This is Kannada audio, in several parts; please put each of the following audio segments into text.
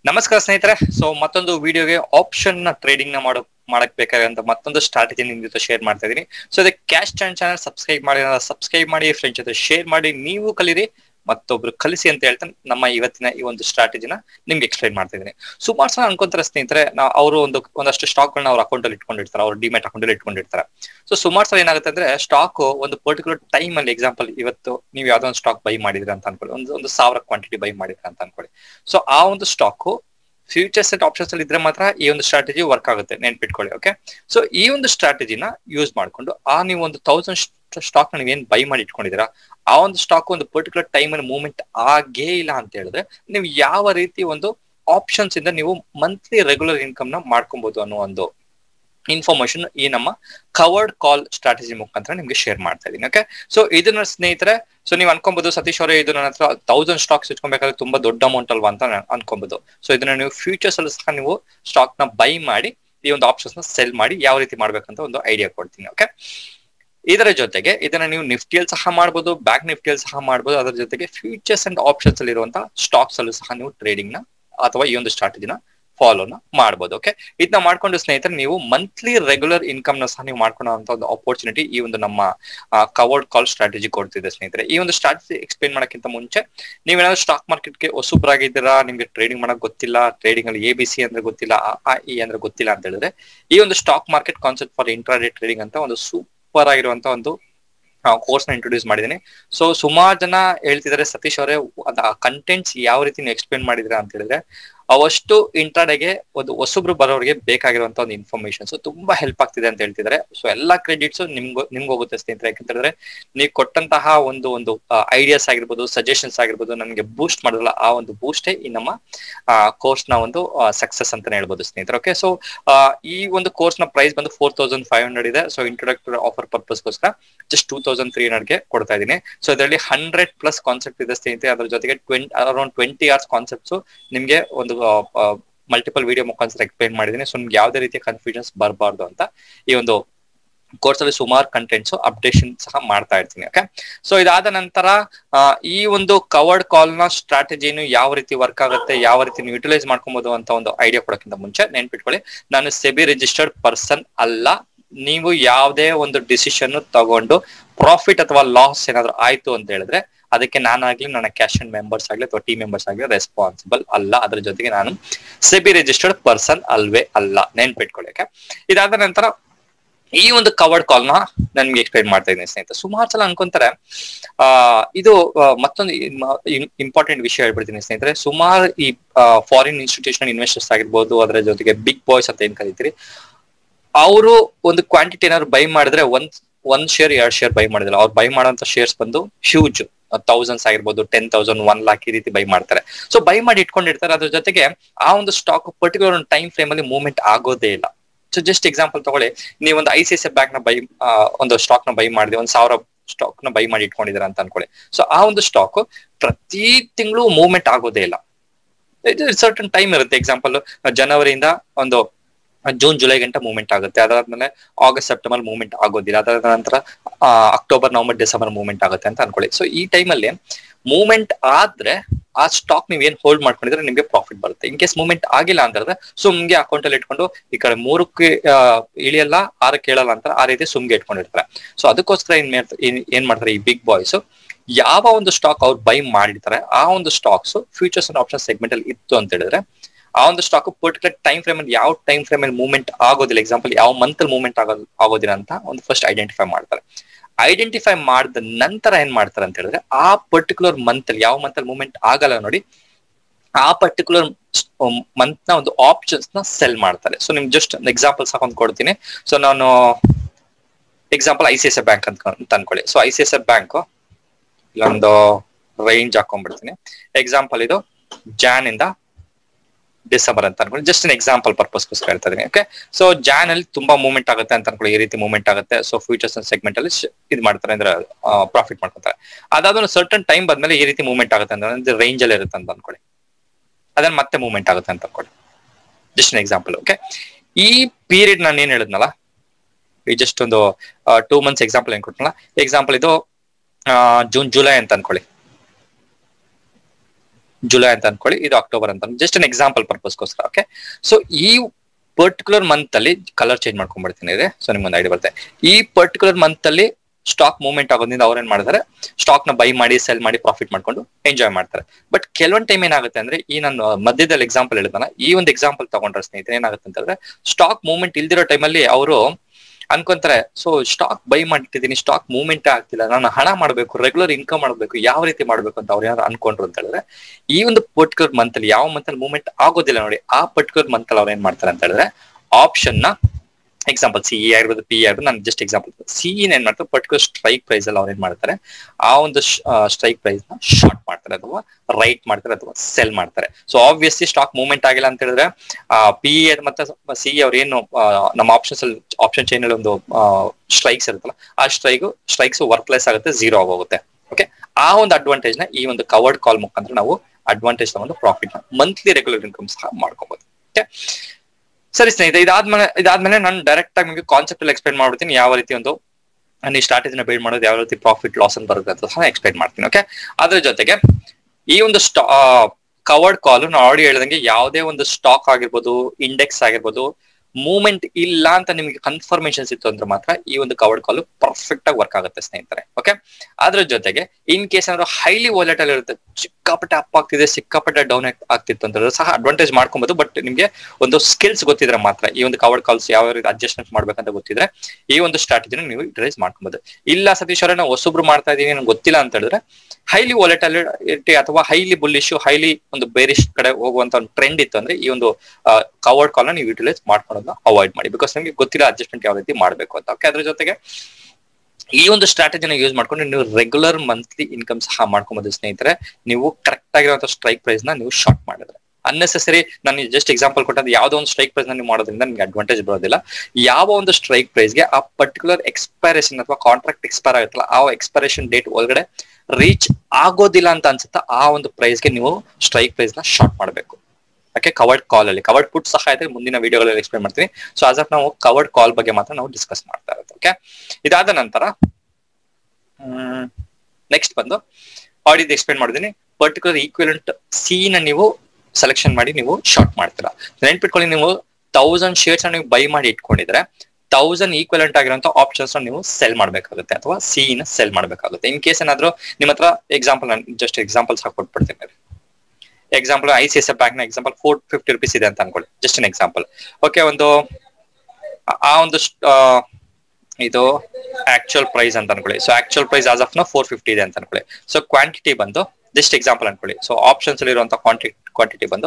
ನಮಸ್ಕಾರ ಸ್ನೇಹಿತರೆ ಸೊ ಮತ್ತೊಂದು ವಿಡಿಯೋಗೆ ಆಪ್ಷನ್ ನ ಟ್ರೇಡಿಂಗ್ ನ ಮಾಡೋ ಮಾಡಕ್ ಬೇಕಾಗಿರುವಂತ ಮತ್ತೊಂದು ಸ್ಟ್ರಾಟಜಿ ನಿಮ್ ಜೊತೆ ಶೇರ್ ಮಾಡ್ತಾ ಇದೀನಿ ಸೊ ಅದಕ್ಕೆ ಕ್ಯಾಶ್ ಚಾನ್ ಚಾನಲ್ ಸಬ್ಸ್ಕ್ರೈಬ್ ಮಾಡಿ ಸಬ್ಸ್ಕ್ರೈಬ್ ಮಾಡಿ ಫ್ರೆಂಡ್ಸ್ ಜೊತೆ ಶೇರ್ ಮಾಡಿ ನೀವು ಕಲೀರಿ ಮತ್ತೊಬ್ರು ಕಲಿಸಿ ಅಂತ ಹೇಳ್ತಾ ನಮ್ಮ ಇವತ್ತಿನ ಈ ಒಂದು ಸ್ಟ್ರಾಟಜಿನ ನಿಮ್ಗೆ ಎಕ್ಸ್ಪ್ಲೈನ್ ಮಾಡ್ತಾ ಇದೀನಿ ಸುಮಾರು ಸಲ ಅನ್ಕೊಂತಾರೆ ಸ್ನೇಹಿತರೆ ನಾವು ಅವರು ಒಂದು ಒಂದಷ್ಟು ಸ್ಟಾಕ್ ಗಳನ್ನ ಅವ್ರ ಅಕೌಂಟ್ ಅಲ್ಲಿ ಇಟ್ಕೊಂಡಿರ್ತಾರೆ ಅವ್ರ ಡಿಮೆಟ್ ಅಕೌಂಟ್ ಅಲ್ಲಿ ಇಟ್ಕೊಂಡಿರ್ತಾರೆ ಸೊ ಸುಮಾರು ಸಲ ಏನಾಗುತ್ತೆ ಅಂದ್ರೆ ಸ್ಟಾಕ್ ಒಂದು ಪರ್ಟಿಕ್ಯುಲರ್ ಟೈಮ್ ಅಲ್ಲಿ ಎಕ್ಸಾಂಪಲ್ ಇವತ್ತು ನೀವು ಯಾವ್ದೋ ಒಂದು ಸ್ಟಾಕ್ ಬೈ ಮಾಡಿದ್ರಿ ಅಂತ ಅನ್ಕೊಳ್ಳಿ ಒಂದು ಒಂದು ಸಾವಿರ ಕ್ವಾಂಟಿಟಿ ಬೈ ಮಾಡಿದ್ರ ಅಂತ ಅನ್ಕೊಳ್ಳಿ ಸೊ ಆ ಒಂದು ಸ್ಟಾಕ್ ಫ್ಯೂಚರ್ಸ್ ಅಂಡ್ ಆಪ್ಷನ್ಸ್ ಅಲ್ಲಿ ಇದ್ರೆ ಮಾತ್ರ ಈ ಒಂದು ಸ್ಟ್ರಾಟಜಿ ವರ್ಕ್ ಆಗುತ್ತೆ ನೆನ್ಪಿಟ್ಕೊಳ್ಳಿ ಓಕೆ ಸೊ ಈ ಒಂದು ಸ್ಟ್ರಾಟಜಿನ ಯೂಸ್ ಮಾಡ್ಕೊಂಡು ಆ ನೀವು ಒಂದು ತೌಸಂಡ್ ಸ್ಟಾಕ್ ನೀವು ಏನ್ ಬೈ ಮಾಡಿ ಇಟ್ಕೊಂಡಿದ್ದೀರಾ ಆ ಒಂದು ಸ್ಟಾಕ್ ಒಂದು ಪರ್ಟಿಕ್ಯುಲರ್ ಟೈಮ್ ಅಲ್ಲಿ ಮೂವ್ಮೆಂಟ್ ಆಗೇ ಇಲ್ಲ ಅಂತ ಹೇಳಿದ್ರೆ ನೀವು ಯಾವ ರೀತಿ ಒಂದು ಆಪ್ಷನ್ಸ್ ಇಂದ ನೀವು ಮಂತ್ಲಿ ರೆಗ್ಯುಲರ್ ಇನ್ಕಮ್ ನ ಮಾಡ್ಕೊಬಹುದು ಅನ್ನೋ ಒಂದು ಇನ್ಫಾರ್ಮೇಶನ್ ಈ ನಮ್ಮ ಕವರ್ಡ್ ಕಾಲ್ ಸ್ಟ್ರಾಟಜಿ ಮುಖಾಂತರ ನಿಮ್ಗೆ ಶೇರ್ ಮಾಡ್ತಾ ಇದೀನಿ ಓಕೆ ಸೊ ಇದನ್ನ ಸ್ನೇಹಿತರೆ ಸೊ ನೀವು ಅನ್ಕೊಬಹುದು ಸತೀಶ್ ಅವರೇ ಇದು ನನ್ನ ಹತ್ರ ತೌಸಂಡ್ ಸ್ಟಾಕ್ಸ್ ಇಟ್ಕೊಬೇಕಾದ್ರೆ ತುಂಬಾ ದೊಡ್ಡ ಅಮೌಂಟ್ ಅಲ್ವಾ ಅಂತ ಅನ್ಕೊಬಹುದು ಸೊ ಇದನ್ನ ನೀವು ಫ್ಯೂಚರ್ಸ್ ಅಲ್ಲಿ ಸಹ ನೀವು ಸ್ಟಾಕ್ ನ ಬೈ ಮಾಡಿ ಈ ಒಂದು ಆಪ್ಷನ್ಸ್ ನ ಸೆಲ್ ಮಾಡಿ ಯಾವ ರೀತಿ ಮಾಡ್ಬೇಕಂತ ಒಂದು ಐಡಿಯಾ ಕೊಡ್ತೀನಿ ಓಕೆ ಇದರ ಜೊತೆಗೆ ಇದನ್ನ ನೀವು ನಿಫ್ಟಿಯಲ್ಲಿ ಸಹ ಮಾಡಬಹುದು ಬ್ಯಾಕ್ ನಿಫ್ಟಿಯಲ್ಲಿ ಸಹ ಮಾಡಬಹುದು ಅದರ ಜೊತೆಗೆ ಫ್ಯೂಚರ್ಸ್ ಅಂಡ್ ಆಪ್ಷನ್ಸ್ ಅಲ್ಲಿ ಇರುವಂತಹ ಸ್ಟಾಕ್ಸ್ ಅಲ್ಲೂ ಸಹ ನೀವು ಟ್ರೇಡಿಂಗ್ ನ ಅಥವಾ ಈ ಒಂದು ಸ್ಟ್ರಾಟಜಿನ ಫಾಲೋನ ಮಾಡ್ಬೋದು ಓಕೆ ಇದನ್ನ ಮಾಡ್ಕೊಂಡು ಸ್ನೇಹಿತರೆ ನೀವು ಮಂತ್ಲಿ ರೆಗ್ಯುಲರ್ ಇನ್ಕಮ್ ನ ಸಹ ನೀವು ಮಾಡ್ಕೊಳ್ಳೋ ಒಂದು ಅಪರ್ಚುನಿಟಿ ಈ ಒಂದು ನಮ್ಮ ಕವರ್ಡ್ ಕಾಲ್ ಸ್ಟ್ರಾಟಜಿ ಕೊಡ್ತಿದೆ ಸ್ನೇಹಿತರೆ ಈ ಒಂದು ಸ್ಟ್ರಾಟಜಿ ಎಕ್ಸ್ಪ್ಲೇನ್ ಮಾಡಕ್ಕಿಂತ ಮುಂಚೆ ನೀವೇನಾದ್ರು ಸ್ಟಾಕ್ ಮಾರ್ಕೆಟ್ಗೆ ಹೊಸಬ್ರಾಗಿದ್ದೀರಾ ನಿಮ್ಗೆ ಟ್ರೇಡಿಂಗ್ ಮಾಡಕ್ ಗೊತ್ತಿಲ್ಲ ಟ್ರೇಡಿಂಗ್ ಅಲ್ಲಿ ಎ ಬಿ ಸಿ ಅಂದ್ರೆ ಗೊತ್ತಿಲ್ಲ ಆ ಇ ಅಂದ್ರೆ ಗೊತ್ತಿಲ್ಲ ಅಂತ ಹೇಳಿದ್ರೆ ಈ ಒಂದು stock market concept for intraday trading ಅಂತ ಒಂದು ಸೂಪರ್ ಆಗಿರುವಂತ ಒಂದು ಕೋರ್ಸ್ ನ ಇಂಟ್ರೊಡ್ಯೂಸ್ ಮಾಡಿದ್ದೀನಿ ಸೊ ಸುಮಾರು ಜನ ಹೇಳ್ತಿದ್ದಾರೆ ಸತೀಶ್ ಅವರೇ ಕಂಟೆಂಟ್ಸ್ ಯಾವ ರೀತಿ ಎಕ್ಸ್ಪ್ಲೇನ್ ಮಾಡಿದ್ರ ಅಂತ ಹೇಳಿದ್ರೆ ಅವಷ್ಟು ಇಂಟ್ರಾಡೆಗೆ ಒಂದು ಹೊಸಬ್ರು ಬರೋರಿಗೆ ಬೇಕಾಗಿರುವಂತ ಒಂದು ಇನ್ಫಾರ್ಮೇಶನ್ಸ್ ತುಂಬಾ ಹೆಲ್ಪ್ ಆಗ್ತಿದೆ ಅಂತ ಹೇಳ್ತಿದ್ದಾರೆ ಸೊ ಎಲ್ಲಾ ಕ್ರೆಡಿಟ್ಸ್ ನಿಮ್ಗೆ ನಿಮ್ಗೆ ಹೋಗುತ್ತೆ ಸ್ನೇಹಿತರೆ ಯಾಕಂತ ಹೇಳಿದ್ರೆ ನೀವು ಕೊಟ್ಟಂತಹ ಒಂದು ಒಂದು ಐಡಿಯಾಸ್ ಆಗಿರ್ಬೋದು ಸಜೆಷನ್ಸ್ ಆಗಿರ್ಬೋದು ನಮಗೆ ಬೂಸ್ಟ್ ಮಾಡೋದಲ್ಲ ಆ ಒಂದು ಬೂಸ್ಟೇ ಈ ನಮ್ಮ ಕೋರ್ಸ್ ನ ಒಂದು ಸಕ್ಸಸ್ ಅಂತಾನೆ ಹೇಳ್ಬೋದು ಸ್ನೇಹಿತರೆ ಓಕೆ ಸೊ ಈ ಒಂದು ಕೋರ್ಸ್ ನ ಪ್ರೈಸ್ ಬಂದು ಫೋರ್ ತೌಸಂಡ್ ಫೈವ್ ಹಂಡ್ರೆಡ್ ಇದೆ ಸೊ ಇಂಟ್ರೊಡಕ್ಟರಿ ಆಫರ್ ಪರ್ಪಸ್ಗೋಸ್ಕರ ಜಸ್ಟ್ ಟೂ ತೌಸಂಡ್ ತ್ರೀ ಹಂಡ್ರೆಡ್ಗೆ ಕೊಡ್ತಾ ಇದ್ದೀನಿ ಸೊ ಇದರಲ್ಲಿ ಹಂಡ್ರೆಡ್ ಪ್ಲಸ್ ಕಾನ್ಸೆಪ್ಟ್ ಇದೆ ಸ್ನೇಹಿತರೆ ಅದ್ರ ಜೊತೆಗೆ twenty around twenty hours concepts ನಿಮ್ಗೆ ಒಂದು ಮಲ್ಟಿಪಲ್ ವಿಡಿಯೋ ಮುಖಾಂತರ ಎಕ್ಸ್ಪ್ಲೈನ್ ಮಾಡಿದ್ದೀನಿ ಸೊ ನಿಮ್ಗೆ ಯಾವುದೇ ರೀತಿಯ ಕನ್ಫ್ಯೂಷನ್ಸ್ ಬರಬಾರ್ದು ಅಂತ ಈ ಒಂದು ಕೋರ್ಸ್ ಅಲ್ಲಿ ಸುಮಾರು ಕಂಟೆಂಟ್ಸ್ ಅಪ್ಡೇಷನ್ ಸಹ ಮಾಡ್ತಾ ಇರ್ತೀನಿ ಓಕೆ ಸೊ ಇದಾದ ನಂತರ ಈ ಒಂದು ಕವರ್ಡ್ ಕಾಲ್ ನ ಸ್ಟ್ರಾಟಜಿನು ಯಾವ ರೀತಿ ವರ್ಕ್ ಆಗುತ್ತೆ ಯಾವ ರೀತಿ ನೀವು ಯುಟಿಲೈಸ್ ಮಾಡ್ಕೊಬಹುದು ಅಂತ ಒಂದು ಐಡಿಯಾ ಕೊಡೋಕ್ಕಿಂತ ಮುಂಚೆ ನೆನ್ಪಿಟ್ಕೊಳ್ಳಿ ನಾನು ಸೆಬಿ ರಿಜಿಸ್ಟರ್ಡ್ ಪರ್ಸನ್ ಅಲ್ಲ ನೀವು ಯಾವುದೇ ಒಂದು ಡಿಸಿಷನ್ ತಗೊಂಡು ಪ್ರಾಫಿಟ್ ಅಥವಾ ಲಾಸ್ ಏನಾದ್ರು ಆಯ್ತು ಅಂತ ಹೇಳಿದ್ರೆ ಅದಕ್ಕೆ ನಾನಾಗ್ಲಿ ನನ್ನ ಕ್ಯಾಶ್ ಅಂಡ್ ಮೆಂಬರ್ಸ್ ಆಗ್ಲಿ ಅಥವಾ ಟೀಮ್ ಮೆಂಬರ್ಸ್ ಆಗ್ಲಿ ರೆಸ್ಪಾನ್ಸಿಬಲ್ ಅಲ್ಲ ಅದ್ರ ಜೊತೆಗೆ ನಾನು ಸೆಬಿ ರಿಜಿಸ್ಟರ್ಡ್ ಪರ್ಸನ್ ಅಲ್ವೇ ಅಲ್ಲ ನೆನ್ಪಿಟ್ಕೊಳ್ಳಿ ಇದಾದ ನಂತರ ಈ ಒಂದು ಕವರ್ಡ್ ಕಾಲ್ ನ ನನ್ಗೆ ಎಕ್ಸ್ಪ್ಲೈನ್ ಮಾಡ್ತಾ ಇದ್ದೀನಿ ಸ್ನೇಹಿತರೆ ಸುಮಾರು ಸಲ ಅನ್ಕೊಂತಾರೆ ಆ ಇದು ಮತ್ತೊಂದು ಇಂಪಾರ್ಟೆಂಟ್ ವಿಷಯ ಹೇಳ್ಬಿಡ್ತೀನಿ ಸ್ನೇಹಿತರೆ ಸುಮಾರು ಈ ಫಾರಿನ್ ಇನ್ಸ್ಟಿಟ್ಯೂಷನಲ್ ಇನ್ವೆಸ್ಟರ್ಸ್ ಆಗಿರ್ಬೋದು ಅದರ ಜೊತೆಗೆ ಬಿಗ್ ಬಾಯ್ಸ್ ಅಂತ ಏನ್ ಕರಿತೀರಿ ಅವರು ಒಂದು ಕ್ವಾಂಟಿಟಿ ಏನಾದ್ರು ಬೈ ಮಾಡಿದ್ರೆ ಒಂದ್ ಒಂದ್ ಶೇರ್ ಎರಡ್ ಶೇರ್ ಬೈ ಮಾಡಿದ್ರೆ ಅವ್ರು ಬೈ ಮಾಡೋಂತ ಶೇರ್ಸ್ ಬಂದು ಹ್ಯೂಜ್ ತೌಸಂಡ್ಸ್ ಆಗಿರ್ಬೋದು ಟೆನ್ ತೌಸಂಡ್ ಒನ್ ಲಾಕ್ ಈ ರೀತಿ ಬೈ ಮಾಡ್ತಾರೆ ಸೊ ಬೈ ಮಾಡಿ ಇಟ್ಕೊಂಡಿರ್ತಾರೆ ಅದ್ರ ಜೊತೆಗೆ ಆ ಒಂದು ಸ್ಟಾಕ್ ಪರ್ಟಿಕ್ಯುಲರ್ ಒಂದು ಟೈಮ್ ಫ್ರೇಮ್ ಅಲ್ಲಿ ಮೂವ್ಮೆಂಟ್ ಆಗೋದೇ ಇಲ್ಲ ಸೊ ಜಸ್ಟ್ ಎಕ್ಸಾಂಪಲ್ ತಗೊಳ್ಳಿ ನೀವು ಒಂದು ಐ ಸಿ ಐ ಬ್ಯಾಂಕ್ ನ ಬೈ ಒಂದು ಸ್ಟಾಕ್ ನ ಬೈ ಮಾಡಿದೆ ಒಂದ್ ಸಾವಿರ ಸ್ಟಾಕ್ ನ ಬೈ ಮಾಡಿ ಇಟ್ಕೊಂಡಿದ್ದೀರಾ ಅಂತ ಅನ್ಕೊಳ್ಳಿ ಸೊ ಆ ಒಂದು ಸ್ಟಾಕ್ ಪ್ರತಿ ತಿಂಗಳು ಮೂವ್ಮೆಂಟ್ ಆಗೋದೇ ಇಲ್ಲ ಸರ್ಟನ್ ಟೈಮ್ ಇರುತ್ತೆ ಎಕ್ಸಾಂಪಲ್ ಜನವರಿಯಿಂದ ಒಂದು ಜೂನ್ ಜುಲೈ ಗಂಟ ಮೂವ್ಮೆಂಟ್ ಆಗುತ್ತೆ ಅದಾದ್ಮೇಲೆ ಆಗಸ್ಟ್ ಸೆಪ್ಟೆಂಬರ್ ಮೂವ್ಮೆಂಟ್ ಆಗೋದಿಲ್ಲ ಅದಾದ ನಂತರ ಅಕ್ಟೋಬರ್ ನವೆಂಬರ್ ಡಿಸೆಂಬರ್ ಮೂವ್ಮೆಂಟ್ ಆಗುತ್ತೆ ಅಂತ ಅನ್ಕೊಳ್ಳಿ ಸೊ ಈ ಟೈಮಲ್ಲಿ ಮೂವ್ಮೆಂಟ್ ಆದ್ರೆ ಆ ಸ್ಟಾಕ್ ನೀವ್ ಏನ್ ಹೋಲ್ಡ್ ಮಾಡ್ಕೊಂಡಿದ್ರೆ ನಿಮ್ಗೆ ಪ್ರಾಫಿಟ್ ಬರುತ್ತೆ ಇನ್ ಕೇಸ್ ಮೂವ್ಮೆಂಟ್ ಆಗಿಲ್ಲ ಅಂತಂದ್ರೆ ಸುಮ್ಗೆ ಅಕೌಂಟ್ ಅಲ್ಲಿ ಇಟ್ಕೊಂಡು ಈ ಕಡೆ ಮೂರಕ್ಕೆ ಇಳಿಯಲ್ಲ ಆರಕ್ಕೆ ಕೇಳಲ್ಲ ಅಂತ ಆ ರೀತಿ ಸುಮ್ಗೆ ಇಟ್ಕೊಂಡಿರ್ತಾರೆ ಸೊ ಅದಕ್ಕೋಸ್ಕರ ಏನ್ ಏನ್ ಮಾಡ್ತಾರೆ ಈ ಬಿಗ್ ಬಾಯ್ಸ್ ಯಾವ ಒಂದು ಸ್ಟಾಕ್ ಅವ್ರು ಬೈ ಮಾಡಿರ್ತಾರೆ ಆ ಒಂದು stocks futures and option segment ಅಲ್ಲಿ ಇತ್ತು ಅಂತ ಹೇಳಿದ್ರೆ ಆ ಒಂದು ಸ್ಟಾಕ್ ಪರ್ಟಿಕ್ಯುಲರ್ ಟೈಮ್ ಫ್ರೇಮ್ ಅಲ್ಲಿ ಯಾವ ಟೈಮ್ ಫ್ರೇಮ್ ಅಲ್ಲಿ ಮೂವ್ಮೆಂಟ್ ಆಗೋದಿಲ್ಲ ಎಕ್ಸಾಂಪಲ್ ಯಾವ ಮಂತ್ ಅಲ್ಲಿ ಮೂವ್ಮೆಂಟ್ ಆಗೋದು ಆಗೋದಿಲ್ಲ ಅಂತ ಒಂದು ಫಸ್ಟ್ ಐಡೆಂಟಿಫೈ ಮಾಡ್ತಾರೆ ಐಡೆಂಟಿಫೈ ಮಾಡಿದ ನಂತರ ಏನ್ ಮಾಡ್ತಾರೆ ಅಂತ ಹೇಳಿದ್ರೆ ಆ ಪರ್ಟಿಕ್ಯುಲರ್ ಮಂತ್ ಅಲ್ಲಿ ಯಾವ ಮಂತ್ ಅಲ್ಲಿ ಮೂವ್ಮೆಂಟ್ ಆಗಲ್ಲ ನೋಡಿ ಆ ಪರ್ಟಿಕ್ಯುಲರ್ ಮಂತ್ ನ ಒಂದು ಆಪ್ಷನ್ಸ್ ನ ಸೆಲ್ ಮಾಡ್ತಾರೆ ಸೊ ನಿಮ್ಗೆ ಜಸ್ಟ್ ಒಂದು ಎಕ್ಸಾಂಪಲ್ ಸಹ ಒಂದು ಕೊಡ್ತೀನಿ ಸೊ ನಾನು example I C S I bank ಅಂತ ಅನ್ಕೊಳ್ಳಿ so I C S I bank ಇಲ್ಲೊಂದು ರೇಂಜ್ ಹಾಕೊಂಡ್ಬಿಡ್ತೀನಿ ಎಕ್ಸಾಂಪಲ್ ಇದು ಜಾನ್ ಇಂದ ಡಿಸೆಂಬರ್ ಅಂತ ಅನ್ಕೊಳ್ಳಿ ಜಸ್ಟ್ ಅನ್ ಎಕ್ಸಾಂಪಲ್ ಪರ್ಪಸ್ಗೋಸ್ಕರ ಹೇಳ್ತಾ ಇದೀನಿ ಓಕೆ ಸೊ ಜಾನ್ ಅಲ್ಲಿ ತುಂಬಾ ಮೂವ್ಮೆಂಟ್ ಆಗುತ್ತೆ ಅಂತ ಅನ್ಕೊಳ್ಳಿ ಈ ರೀತಿ ಮೂವ್ಮೆಂಟ್ ಆಗುತ್ತೆ ಸೊ ಫ್ಯೂಚರ್ಸ್ ಸೆಗ್ಮೆಂಟ್ ಅಲ್ಲಿ ಇದು ಮಾಡ್ತಾರೆ ಅಂದ್ರೆ ಪ್ರಾಫಿಟ್ ಮಾಡ್ಕೊತಾರೆ ಅದಾದ ಸರ್ಟನ್ ಟೈಮ್ ಬಂದ್ಮೇಲೆ ಈ ರೀತಿ ಮೂವ್ಮೆಂಟ್ ಆಗುತ್ತೆ ಅಂದ್ರೆ ರೇಂಜ್ ಅಲ್ಲಿ ಇರುತ್ತೆ ಅಂತ ಅನ್ಕೊಳ್ಳಿ ಅದನ್ನ ಮತ್ತೆ ಮೂವ್ಮೆಂಟ್ ಆಗುತ್ತೆ ಅಂತ ಅನ್ಕೊಳ್ಳಿ ಜಸ್ಟ್ ಅನ್ ಎಕ್ಸಾಂಪಲ್ ಓಕೆ ಈ ಪೀರಿಯಡ್ ನಾನು ಏನ್ ಹೇಳಿದ್ನಲ್ಲ ಈ ಜಸ್ಟ್ ಒಂದು ಟೂ ಮಂತ್ಸ್ ಎಕ್ಸಾಂಪಲ್ ಏನ್ ಕೊಟ್ಟನಲ್ಲ ಎಕ್ಸಾಂಪಲ್ ಇದು ಜೂನ್ ಜುಲೈ ಅಂತ ಅನ್ಕೊಳ್ಳಿ ಜುಲೈ ಅಂತ ಅನ್ಕೊಳ್ಳಿ ಇದು ಅಕ್ಟೋಬರ್ ಅಂತ ಜಸ್ಟ್ ಅನ್ ಎಕ್ಸಾಂಪಲ್ ಪರ್ಪಸ್ಗೋಸ್ಕರ ಓಕೆ ಸೊ ಈ ಪರ್ಟಿಕ್ಯುಲರ್ ಮಂತ್ ಅಲ್ಲಿ ಕಲರ್ ಚೇಂಜ್ ಮಾಡ್ಕೊಂಡ್ಬಿಡ್ತೀನಿ ಇದೆ ಸೊ ನಿಮ್ಗೊಂದು ಐಡಿಯಾ ಬರುತ್ತೆ ಈ ಪರ್ಟಿಕ್ಯುಲರ್ ಮಂತ್ ಅಲ್ಲಿ ಸ್ಟಾಕ್ ಮೂವ್ಮೆಂಟ್ ಆಗೋದ್ರಿಂದ ಅವ್ರೇನ್ ಮಾಡ್ತಾರೆ ಸ್ಟಾಕ್ ನ ಬೈ ಮಾಡಿ ಸೆಲ್ ಮಾಡಿ ಪ್ರಾಫಿಟ್ ಮಾಡ್ಕೊಂಡು ಎಂಜಾಯ್ ಮಾಡ್ತಾರೆ ಬಟ್ ಕೆಲವೊಂದ್ ಟೈಮ್ ಏನಾಗುತ್ತೆ ಅಂದ್ರೆ ಈ ನಾನು ಮಧ್ಯದಲ್ಲಿ ಎಕ್ಸಾಂಪಲ್ ಹೇಳಿದಾನ ಈ ಒಂದು ಎಕ್ಸಾಂಪಲ್ ತಗೊಂಡ್ರೆ ಸ್ನೇಹಿತರೆ ಏನಾಗುತ್ತೆ ಅಂತಂದ್ರೆ ಸ್ಟಾಕ್ ಮೂವ್ಮೆಂಟ್ ಇಲ್ದಿರೋ ಟೈಮಲ್ಲಿ ಅವರು ಅನ್ಕೊಂತಾರೆ ಸೊ ಸ್ಟಾಕ್ ಬೈ ಮಾಡಿಟ್ಟಿದ್ದೀನಿ ಸ್ಟಾಕ್ ಮೂವ್ಮೆಂಟ್ ಆಗ್ತಿಲ್ಲ ನಾನು ಹಣ ಮಾಡಬೇಕು ರೆಗ್ಯುಲರ್ ಇನ್ಕಮ್ ಮಾಡಬೇಕು ಯಾವ ರೀತಿ ಮಾಡಬೇಕು ಅಂತ ಅವ್ರು ಯಾರು ಅನ್ಕೊಂಡ್ರು ಅಂತ ಹೇಳಿದ್ರೆ ಈ ಒಂದು ಪರ್ಟಿಕ್ಯುಲರ್ ಮಂತ್ ಅಲ್ಲಿ ಯಾವ ಮಂತ್ ಅಲ್ಲಿ ಮೂವ್ಮೆಂಟ್ ಆಗೋದಿಲ್ಲ ನೋಡಿ ಆ ಪರ್ಟಿಕ್ಯುಲರ್ ಮಂತ್ ಅಲ್ಲಿ ಅವ್ರು ಏನ್ ಮಾಡ್ತಾರೆ ಅಂತ ಹೇಳಿದ್ರೆ ಆಪ್ಷನ್ ನ ಎಕ್ಸಾಂಪಲ್ ಸಿಇ ಆಗಿರ್ಬೋದು ಪಿ ಆಗಿರ್ಬೋದು ನಾನು ಜಸ್ಟ್ ಎಕ್ಸಾಂಪಲ್ ಸಿಇ ಏನ್ ಮಾಡ್ತಾರೆ ಪರ್ಟಿಕ್ಯುಲರ್ ಸ್ಟ್ರೈಕ್ ಪ್ರೈಸ್ ಅಲ್ಲಿ ಅವ್ರು ಏನ್ ಮಾಡ್ತಾರೆ ಆ ಒಂದು ಸ್ಟ್ರೈಕ್ ಪ್ರೈಸ್ ನ ಶಾರ್ಟ್ ಮಾಡ್ತಾರೆ ಅಥವಾ ರೈಟ್ ಮಾಡ್ತಾರೆ ಅಥವಾ ಸೆಲ್ ಮಾಡ್ತಾರೆ ಸೊ ಆಬ್ವಿಯಸ್ಲಿ ಸ್ಟಾಕ್ ಮೂವ್ಮೆಂಟ್ ಆಗಿಲ್ಲ ಅಂತ ಹೇಳಿದ್ರೆ ಪಿ ಮತ್ತೆ ಸಿ ಅವ್ರು ಏನು ಆ, ನಮ್ಮ ಆಪ್ಷನ್ಸ್ ಅಲ್ಲಿ ಆಪ್ಷನ್ ಚೈನ್ ಅಲ್ಲಿ ಒಂದು ಸ್ಟ್ರೈಕ್ಸ್ ಇರುತ್ತಲ್ಲ ಆ ಸ್ಟ್ರೈಕ್ ಸ್ಟ್ರೈಕ್ಸ್ ವರ್ಕ್ಲೆಸ್ ಆಗುತ್ತೆ ಝೀರೋ ಆಗೋಗುತ್ತೆ ಓಕೆ ಆ ಒಂದು ಅಡ್ವಾಂಟೇಜ್ ನ ಈ ಒಂದು ಕವರ್ಡ್ ಕಾಲ್ ಮುಖಾಂತರ ನಾವು ಅಡ್ವಾಂಟೇಜ್ ತಗೊಂಡು ಪ್ರಾಫಿಟ್ ನ ಮಂತ್ಲಿ ರೆಗ್ಯುಲರ್ ಇನ್ಕಮ್ ಸಹ ಮಾಡ್ಕೋಬಹುದು ಓಕೆ ಸರಿ ಸ್ನೇಹಿತರೆ ಇದಾದ್ಮೇಲೆ ಇದಾದ್ಮೇಲೆ ನಾನು ಡೈರೆಕ್ಟ್ ಆಗಿ ನಿಮಗೆ ಕಾನ್ಸೆಪ್ಟ್ ಅಲ್ಲಿ ಎಕ್ಸ್ಪ್ಲೈನ್ ಮಾಡ್ಬಿಡ್ತೀನಿ ಯಾವ ರೀತಿ ಒಂದು ನಾನು ಈ ಸ್ಟ್ರಾಟಜಿನ ಬಿಲ್ಡ್ ಮಾಡೋದು ಯಾವ ರೀತಿ ಪ್ರಾಫಿಟ್ ಲಾಸ್ ಅಂತ ಬರುತ್ತೆ ಅಂತ ಸಹ ಎಕ್ಸ್ಪ್ಲೈನ್ ಮಾಡ್ತೀನಿ ಓಕೆ ಅದ್ರ ಜೊತೆಗೆ ಈ ಒಂದು ಸ್ಟಾ ಕವರ್ಡ್ ಕಾಲ್ ನಾವು ಆಲ್ರೆಡಿ ಹೇಳಿದಂಗೆ ಯಾವುದೇ ಒಂದು ಸ್ಟಾಕ್ ಆಗಿರ್ಬೋದು ಇಂಡೆಕ್ಸ್ ಆಗಿರ್ಬೋದು ಮೂವ್ಮೆಂಟ್ ಇಲ್ಲ ಅಂತ ನಿಮಗೆ ಕನ್ಫರ್ಮೇಶನ್ ಸಿಕ್ತು ಅಂದ್ರೆ ಮಾತ್ರ ಈ ಒಂದು ಕವರ್ಡ್ ಕಾಲ್ ಪರ್ಫೆಕ್ಟ್ ಆಗಿ ವರ್ಕ್ ಆಗುತ್ತೆ ಸ್ನೇಹಿತರೆ ಓಕೆ ಅದ್ರ ಜೊತೆಗೆ ಇನ್ ಕೇಸ್ ಏನಾದ್ರು ಹೈಲಿ ವಾಲೆಟಲ್ ಇರುತ್ತೆ ಸಿಕ್ಕಾಪಟ್ಟೆ ಅಪ್ ಆಗ್ತಿದೆ ಸಿಕ್ಕಾಪಟ್ಟೆ ಡೌನ್ ಆಗ್ತಿತ್ತು ಅಂತಂದ್ರೆ ಸಹ ಅಡ್ವಾಂಟೇಜ್ ಮಾಡ್ಕೊಬಹುದು ಬಟ್ ನಿಮ್ಗೆ ಒಂದು ಸ್ಕಿಲ್ಸ್ ಗೊತ್ತಿದ್ರೆ ಮಾತ್ರ ಈ ಒಂದು ಕವರ್ಡ್ ಕಾಲ್ಸ್ ಯಾವ ರೀತಿ ಅಡ್ಜಸ್ಟ್ಮೆಂಟ್ ಮಾಡ್ಬೇಕಂತ ಗೊತ್ತಿದ್ರೆ ಈ ಒಂದು ಸ್ಟ್ರಾಟಜಿನ ನೀವು ಯುಟಿಲೈಸ್ ಮಾಡ್ಕೊಬಹುದು ಇಲ್ಲ ಸತೀಶ್ ಅವರೇ ನಾವು ಹೊಸಬ್ರು ಮಾಡ್ತಾ ಇದೀನಿ ನನಗೆ ಗೊತ್ತಿಲ್ಲ ಅಂತ ಹೇಳಿದ್ರೆ ಹೈಲಿ ವಾಲೆಟಾಲಿಟಿ ಅಥವಾ ಹೈಲಿ ಬುಲ್ಲಿಶ್ ಹೈಲಿ ಒಂದು ಬೇರಿಶ್ ಕಡೆ ಹೋಗುವಂತ ಒಂದು ಟ್ರೆಂಡ್ ಇತ್ತು ಅಂದ್ರೆ ಈ ಒಂದು ಕವರ್ಡ್ ಕಾಲ್ ನೀವು ಯುಟಿಲೈಸ್ ಮಾಡ್ಕೊಳ್ಳೋದನ್ನ ಅವಾಯ್ಡ್ ಮಾಡಿ ಬಿಕಾಸ್ ನಿಮಗೆ ಗೊತ್ತಿಲ್ಲ ಅಡ್ಜಸ್ಟ್ಮೆಂಟ್ ಯಾವ ರೀತಿ ಮಾಡ್ಬೇಕು ಅಂತ ಓಕೆ ಅದ್ರ ಜೊತೆಗೆ ಈ ಒಂದು ಸ್ಟ್ರಾಟಜಿನ ಯೂಸ್ ಮಾಡ್ಕೊಂಡು ನೀವು ರೆಗ್ಯುಲರ್ ಮಂತ್ಲಿ ಇನ್ಕಮ್ ಸಹ ಮಾಡ್ಕೊಬಹುದು ಸ್ನೇಹಿತರೆ ನೀವು ಕರೆಕ್ಟ್ ಆಗಿರುವಂತ ಸ್ಟ್ರೈಕ್ ಪ್ರೈಸ್ ನ ನೀವು ಶಾರ್ಟ್ ಮಾಡಿದ್ರೆ ಅನ್ನೆಸೆಸರಿ ನಾನು ಜಸ್ಟ್ ಎಕ್ಸಾಂಪಲ್ ಕೊಟ್ಟದ್ದು ಯಾವ್ದೋ ಒಂದು ಸ್ಟ್ರೈಕ್ ಪ್ರೈಸ್ ನೀವು ಮಾಡೋದ್ರಿಂದ ನಿಮ್ಗೆ ಅಡ್ವಾಂಟೇಜ್ ಬರೋದಿಲ್ಲ ಯಾವ ಒಂದು ಸ್ಟ್ರೈಕ್ ಪ್ರೈಸ್ಗೆ ಆ ಪರ್ಟಿಕ್ಯುಲರ್ ಎಕ್ಸ್ಪೈರೇಷನ್ ಅಥವಾ ಕಾಂಟ್ರಾಕ್ಟ್ ಎಕ್ಸ್ಪೈರ್ ಆಗುತ್ತಲ್ಲ ಆ ಎಕ್ಸ್ಪೈರೇಷನ್ ಡೇಟ್ ಒಳಗಡೆ ರೀಚ್ ಆಗೋದಿಲ್ಲ ಅಂತ ಅನ್ಸುತ್ತಾ ಆ ಒಂದು ಪ್ರೈಸ್ಗೆ ನೀವು ಸ್ಟ್ರೈಕ್ ಪ್ರೈಸ್ ನ ಶಾರ್ಟ್ ಮಾಡಬೇಕು ಯಾಕೆ ಕವರ್ಡ್ ಕಾಲ್ ಅಲ್ಲಿ ಕವರ್ಡ್ ಪುಟ್ ಸಹ ಇದೆ ಮುಂದಿನ ವಿಡಿಯೋಗಳಲ್ಲಿ ಎಕ್ಸ್ಪ್ಲೇನ್ ಮಾಡ್ತೀನಿ ಸೊ ಆಸ್ ಆಫ್ ನಾವು ಕವರ್ಡ್ ಕಾಲ್ ಬಗ್ಗೆ ಮಾತ್ರ ನಾವು ಡಿಸ್ಕಸ್ ಮಾಡ್ತಾ ಇರೋದು ಓಕೆ ಇದಾದ ನಂತರ ನೆಕ್ಸ್ಟ್ ಬಂದು ಆಡಿದ್ ಎಕ್ಸ್ಪ್ಲೇನ್ ಮಾಡಿದೀನಿ ಪರ್ಟಿಕ್ಯುಲರ್ ಈಕ್ವಲೆಂಟ್ ಸಿ ನ ನೀವು ಸೆಲೆಕ್ಷನ್ ಮಾಡಿ ನೀವು ಶಾರ್ಟ್ ಮಾಡ್ತೀರಾ ನೆನ್ಪಿಟ್ಕೊಳ್ಳಿ ನೀವು ತೌಸಂಡ್ ಶೇರ್ಸ್ ನೀವು ಬೈ ಮಾಡಿ ಇಟ್ಕೊಂಡಿದ್ರೆ ತೌಸಂಡ್ ಈಕ್ವಲೆಂಟ್ ಆಗಿರುವಂತ ಆಪ್ಷನ್ಸ್ ನೀವು ಸೆಲ್ ಮಾಡಬೇಕಾಗುತ್ತೆ ಅಥವಾ ಸಿ ನ ಸೆಲ್ ಮಾಡಬೇಕಾಗುತ್ತೆ ಇನ್ ಕೇಸ್ ಏನಾದ್ರು ನಿಮ್ಮ ಹತ್ರ ಎಕ್ಸಾಂಪಲ್ ನಾನು ಜಸ್ಟ್ ಎಕ್ಸಾಂಪಲ್ಸ್ ಹಾಕೊಟ್ಬಿಡ್ತೀನಿ example I C S F bank ನ ಎಕ್ಸಾಂಪಲ್ ಫೋರ್ ಫಿಫ್ಟಿ ರುಪೀಸ್ ಇದೆ ಅಂತ ಅನ್ಕೊಳ್ಳಿ ಜಸ್ಟ್ ಅನ್ ಎಕ್ಸಾಂಪಲ್ ಓಕೆ ಒಂದು ಆ- ಆ ಒಂದು ಸ್ಟ್- ಆ, ಇದು ಆಕ್ಚುಯಲ್ ಪ್ರೈಸ್ ಅಂತ ಅನ್ಕೊಳ್ಳಿ so actual price as of ನ ಫೋರ್ ಫಿಫ್ಟಿ ಇದೆ ಅಂತ ಅನ್ಕೊಳ್ಳಿ ಸೊ ಕ್ವಾಂಟಿಟಿ ಬಂದು ಜಸ್ಟ್ ಎಕ್ಸಾಂಪಲ್ ಅನ್ಕೊಳ್ಳಿ ಸೊ ಆಪ್ಷನ್ಸ್ ಅಲ್ಲಿ ಇರುವಂತ ಕ್ವಾಂಟಿಟಿ ಕ್ವಾಂಟಿಟಿ ಬಂದು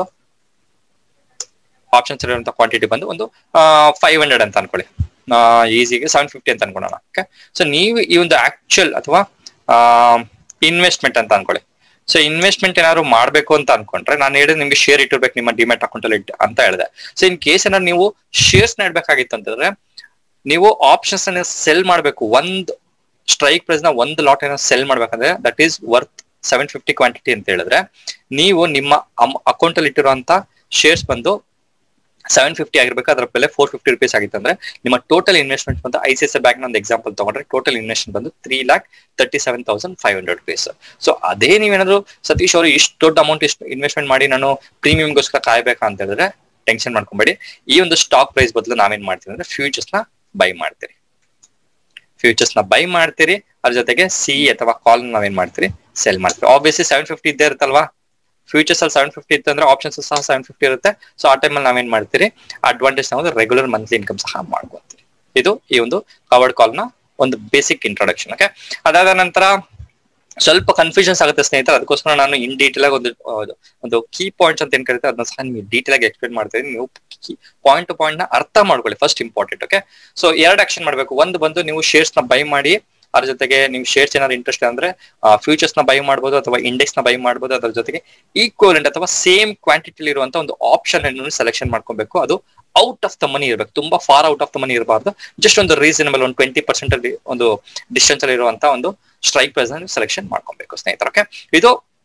ಆಪ್ಷನ್ಸ್ ಇರುವಂತ ಕ್ವಾಂಟಿಟಿ ಬಂದು ಒಂದು ಫೈವ್ ಹಂಡ್ರೆಡ್ ಅಂತ ಅನ್ಕೊಳ್ಳಿ ಈಸಿಗೆ ಸೆವೆನ್ ಫಿಫ್ಟಿ ಅಂತ ಅನ್ಕೊಳ್ಳೋಣ ಓಕೆ ಸೊ ನೀವು ಈ ಒಂದು ಆಕ್ಚುಯಲ್ ಅಥವಾ ಇನ್ವೆಸ್ಟ್ಮೆಂಟ್ ಅಂತ ಅನ್ಕೊಳ್ಳಿ ಸೊ ಇನ್ವೆಸ್ಟ್ಮೆಂಟ್ ಏನಾದ್ರು ಮಾಡ್ಬೇಕು ಅಂತ ಅನ್ಕೊಂಡ್ರೆ ನಾನು ಹೇಳಿದ್ರೆ ನಿಮ್ಗೆ ಶೇರ್ ಇಟ್ಟಿರ್ಬೇಕು ನಿಮ್ಮ ಡಿಮೆಟ್ ಅಕೌಂಟ್ ಅಲ್ಲಿ ಇಟ್ಟು ಅಂತ ಹೇಳಿದೆ ಸೊ ಇನ್ ಕೇಸ್ ಏನಾದ್ರು ನೀವು ಶೇರ್ಸ್ ಇಡ್ಬೇಕಾಗಿತ್ತು ಅಂತಂದ್ರೆ ನೀವು ಆಪ್ಷನ್ಸ್ ಅನ್ನ ಸೆಲ್ ಮಾಡಬೇಕು ಒಂದ್ ಸ್ಟ್ರೈಕ್ ಪ್ರೈಸ್ ನ ಒಂದು ಲಾಟ್ ಏನೋ ಸೆಲ್ ಮಾಡ್ಬೇಕಂದ್ರೆ that is worth seven fifty quantity ಅಂತ ಹೇಳಿದ್ರೆ ನೀವು ನಿಮ್ಮ ಅಕೌಂಟ್ ಅಲ್ಲಿ ಇಟ್ಟಿರುವಂತ ಶೇರ್ಸ್ ಬಂದು ಸೆವೆನ್ ಫಿಫ್ಟಿ ಆಗಿರ್ಬೇಕು ಅದ್ರ ಬೆಲೆ ಫೋರ್ ಫಿಫ್ಟಿ ರುಪೀಸ್ ಆಗಿತ್ತು ಅಂದ್ರೆ ನಿಮ್ಮ ಟೋಟಲ್ ಇನ್ವೆಸ್ಟ್ಮೆಂಟ್ ಬಂದು ಐ ಸಿ ಎಸ್ ಬ್ಯಾಂಕ್ ಒಂದು ಎಕ್ಸಾಂಪಲ್ ತಗೊಂಡ್ರೆ ಟೋಟಲ್ ಇನ್ವೆಸ್ಟ್ಮೆಂಟ್ ಬಂದು three lakh thirty seven thousand five hundred rupees so ಅದೇ ನೀವೇನಾದ್ರು ಸತೀಶ್ ಅವರು ಇಷ್ಟು ದೊಡ್ಡ ಅಮೌಂಟ್ ಇಷ್ಟು ಇನ್ವೆಸ್ಟ್ಮೆಂಟ್ ಮಾಡಿ ನಾನು ಪ್ರೀಮಿಯಂಗೋಸ್ಕರ ಕಾಯ್ಬೇಕಾ ಅಂತ ಹೇಳಿದ್ರೆ ಟೆನ್ಷನ್ ಮಾಡ್ಕೊಂಬೇಡಿ ಈ ಒಂದು ಸ್ಟಾಕ್ ಪ್ರೈಸ್ ಬದಲು ನಾವೇನ್ ಮಾಡ್ತೀವಿ ಅಂದ್ರೆ ಫ್ಯೂಚರ್ಸ್ ನ ಬೈ ಮಾಡ್ತೀರಿ ಫ್ಯೂಚರ್ಸ್ ನ ಬೈ ಮಾಡ್ತೀರಿ ಅದ್ರ ಜೊತೆಗೆ ಸಿ ಅಥವಾ ಕಾಲ್ ನಾವೇನ್ ಮಾಡ್ತೀರಿ ಸೆಲ್ ಮಾಡ್ತೀವಿ ಆಬ್ವಿಯಸ್ಲಿ ಸೆವೆನ್ ಫಿಫ್ಟಿ ಇದ್ದೇ ಇರುತ್ತಲ್ವಾ ಫ್ಯೂಚರ್ಸ್ ಅಲ್ಲಿ ಸೆವೆನ್ ಫಿಫ್ಟಿ ಇತ್ತು ಅಂದ್ರೆ ಆಪ್ಷನ್ಸ್ ಸಹ ಸೆವೆನ್ ಫಿಫ್ಟಿ ಇರುತ್ತೆ ಸೊ ಆ ಟೈಮಲ್ಲಿ ನಾವೇನ್ ಮಾಡ್ತೀರಿ ಅಡ್ವಾಂಟೇಜ್ ನಾವು ರೆಗ್ಯುಲರ್ ಮಂತ್ಲಿ ಇನ್ಕಮ್ ಸಹ ಮಾಡ್ಕೊಂತೀವಿ ಇದು ಈ ಒಂದು ಕವರ್ಡ್ ಕಾಲ್ ನ ಒಂದು ಬೇಸಿಕ್ ಇಂಟ್ರೊಡಕ್ಷನ್ ಓಕೆ ಅದಾದ ನಂತರ ಸ್ವಲ್ಪ ಕನ್ಫ್ಯೂಷನ್ಸ್ ಆಗುತ್ತೆ ಸ್ನೇಹಿತರೆ ಅದಕ್ಕೋಸ್ಕರ ನಾನು ಇನ್ ಡೀಟೇಲ್ ಆಗಿ ಒಂದು ಆ, ಒಂದು ಕೀ ಪಾಯಿಂಟ್ಸ್ ಅಂತ ಏನ್ ಕರೀತಾರೆ ಅದನ್ನ ಸಹ ನಿಮಗೆ ಡೀಟೇಲ್ ಆಗಿ ಎಕ್ಸ್ಪ್ಲೇನ್ ಮಾಡ್ತೀನಿ ನೀವು ಪಾಯಿಂಟ್ ಟು ಪಾಯಿಂಟ್ ನ ಅರ್ಥ ಮಾಡ್ಕೊಳ್ಳಿ ಫಸ್ಟ್ ಇಂಪಾರ್ಟೆಂಟ್ ಓಕೆ ಸೊ ಎರಡು ಆಕ್ಷನ್ ಮಾಡಬೇಕು ಒಂದು ಬಂದು ನೀವು ಶೇರ್ಸ್ ನ ಬೈ ಮಾಡಿ ಅದ್ರ ಜೊತೆಗೆ ನೀವು ಶೇರ್ಸ್ ಏನಾದ್ರು ಇಂಟ್ರೆಸ್ಟ್ ಅಂದ್ರೆ ಫ್ಯೂಚರ್ಸ್ ನ ಬೈ ಮಾಡ್ಬೋದು ಅಥವಾ ಇಂಡೆಕ್ಸ್ ನ ಬೈ ಮಾಡ್ಬೋದು ಅದ್ರ ಜೊತೆಗೆ ಈಕ್ವಲೆಂಟ್ ಅಥವಾ ಸೇಮ್ ಕ್ವಾಂಟಿಟಿ ಇರುವಂತ ಒಂದು ಆಪ್ಷನ್ ಅನ್ನು ಸೆಲೆಕ್ಷನ್ ಮಾಡ್ಕೊಬೇಕು ಅದು ಔಟ್ ಆಫ್ ದ ಮನಿ ಇರಬೇಕು ತುಂಬಾ far out of the money ಇರಬಾರ್ದು ಜಸ್ಟ್ ಒಂದು ರೀಸನಬಲ್ ಒಂದು ಟ್ವೆಂಟಿ ಪರ್ಸೆಂಟ್ ಅಲ್ಲಿ ಒಂದು ಡಿಸ್ಟೆನ್ಸ್ ಅಲ್ಲಿ ಇರುವಂತ ಒಂದು ಸ್ಟ್ರೈಕ್ ಪ್ರೈಸ್ ಅನ್ನು ಸೆಲೆಕ್ಷನ್ ಮಾಡ್ಕೊಬೇಕು ಸ್ನೇಹಿತರೆ ಓಕೆ ಇದು